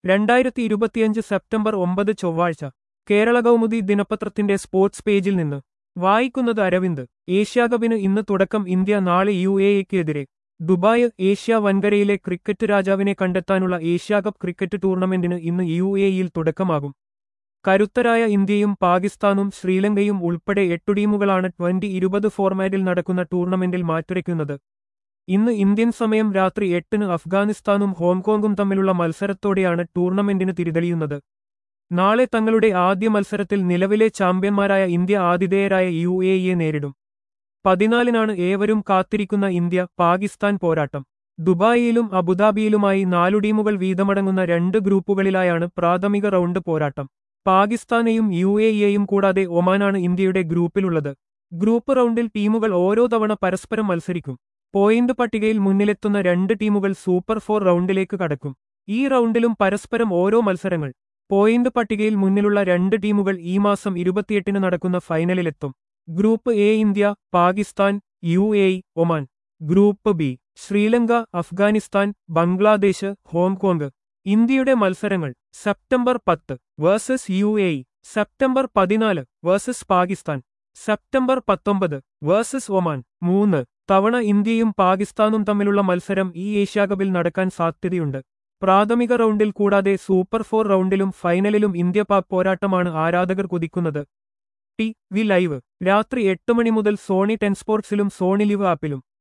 രണ്ടായിരത്തി ഇരുപത്തിയഞ്ച് സെപ്റ്റംബർ ഒമ്പത് ചൊവ്വാഴ്ച കേരള കൗമുദി ദിനപത്രത്തിന്റെ സ്പോർട്സ് പേജിൽ നിന്ന് വായിക്കുന്നത് അരവിന്ദ് ഏഷ്യാകപ്പിന് ഇന്ന് തുടക്കം ഇന്ത്യ നാളെ യു എ എക്കെതിരെ ദുബായ് ഏഷ്യ വൻകരയിലെ ക്രിക്കറ്റ് രാജാവിനെ കണ്ടെത്താനുള്ള ഏഷ്യാകപ്പ് ക്രിക്കറ്റ് ടൂർണമെന്റിന് ഇന്ന് യു എയിൽ തുടക്കമാകും കരുത്തരായ ഇന്ത്യയും പാകിസ്ഥാനും ശ്രീലങ്കയും ഉൾപ്പെടെ എട്ടു ടീമുകളാണ് ട്വന്റി ഇരുപത് ഫോർമാറ്റിൽ നടക്കുന്ന ടൂർണമെന്റിൽ മാറ്റുരയ്ക്കുന്നത് ഇന്ന് ഇന്ത്യൻ സമയം രാത്രി എട്ടിന് അഫ്ഗാനിസ്ഥാനും ഹോങ്കോങ്ങും തമ്മിലുള്ള മത്സരത്തോടെയാണ് ടൂർണമെന്റിന് തിരിതെളിയുന്നത് നാളെ തങ്ങളുടെ ആദ്യ മത്സരത്തിൽ നിലവിലെ ചാമ്പ്യന്മാരായ ഇന്ത്യ ആതിഥേയരായ യു എ ഇയെ നേരിടും പതിനാലിനാണ് ഏവരും കാത്തിരിക്കുന്ന ഇന്ത്യ പാകിസ്ഥാൻ പോരാട്ടം ദുബായിലും അബുദാബിയിലുമായി നാലു ടീമുകൾ വീതമടങ്ങുന്ന രണ്ട് ഗ്രൂപ്പുകളിലായാണ് പ്രാഥമിക റൗണ്ട് പോരാട്ടം പാകിസ്ഥാനെയും യു എ ഇയെയും കൂടാതെ ഒമാനാണ് ഇന്ത്യയുടെ ഗ്രൂപ്പിലുള്ളത് ഗ്രൂപ്പ് റൗണ്ടിൽ ടീമുകൾ ഓരോ തവണ പരസ്പരം മത്സരിക്കും പോയിന്റ് പട്ടികയിൽ മുന്നിലെത്തുന്ന രണ്ട് ടീമുകൾ സൂപ്പർ ഫോർ റൗണ്ടിലേക്ക് കടക്കും ഈ റൗണ്ടിലും പരസ്പരം ഓരോ മത്സരങ്ങൾ പോയിന്റ് പട്ടികയിൽ മുന്നിലുള്ള രണ്ട് ടീമുകൾ ഈ മാസം ഇരുപത്തിയെട്ടിന് നടക്കുന്ന ഫൈനലിലെത്തും group A India Pakistan U A Oman group B Sri Lanka Afghanistan Bangladesh Hong Kong ഇന്ത്യയുടെ മത്സരങ്ങൾ സെപ്റ്റംബർ പത്ത് വേഴ്സസ് യു എ സെപ്റ്റംബർ പതിനാല് വേഴ്സസ് പാകിസ്ഥാൻ സെപ്റ്റംബർ പത്തൊമ്പത് വേഴ്സസ് ഒമാൻ മൂന്ന് തവണ ഇന്ത്യയും പാകിസ്ഥാനും തമ്മിലുള്ള മത്സരം ഈ ഏഷ്യാകപ്പിൽ നടക്കാൻ സാധ്യതയുണ്ട് പ്രാഥമിക റൗണ്ടിൽ കൂടാതെ സൂപ്പർ ഫോർ റൗണ്ടിലും ഫൈനലിലും ഇന്ത്യ പാക് പോരാട്ടമാണ് ആരാധകർ കുതിക്കുന്നത് ടി വി ലൈവ് രാത്രി എട്ട് മണി മുതൽ സോണി ടെൻ സ്പോർട്സിലും സോണി ലിവ് ആപ്പിലും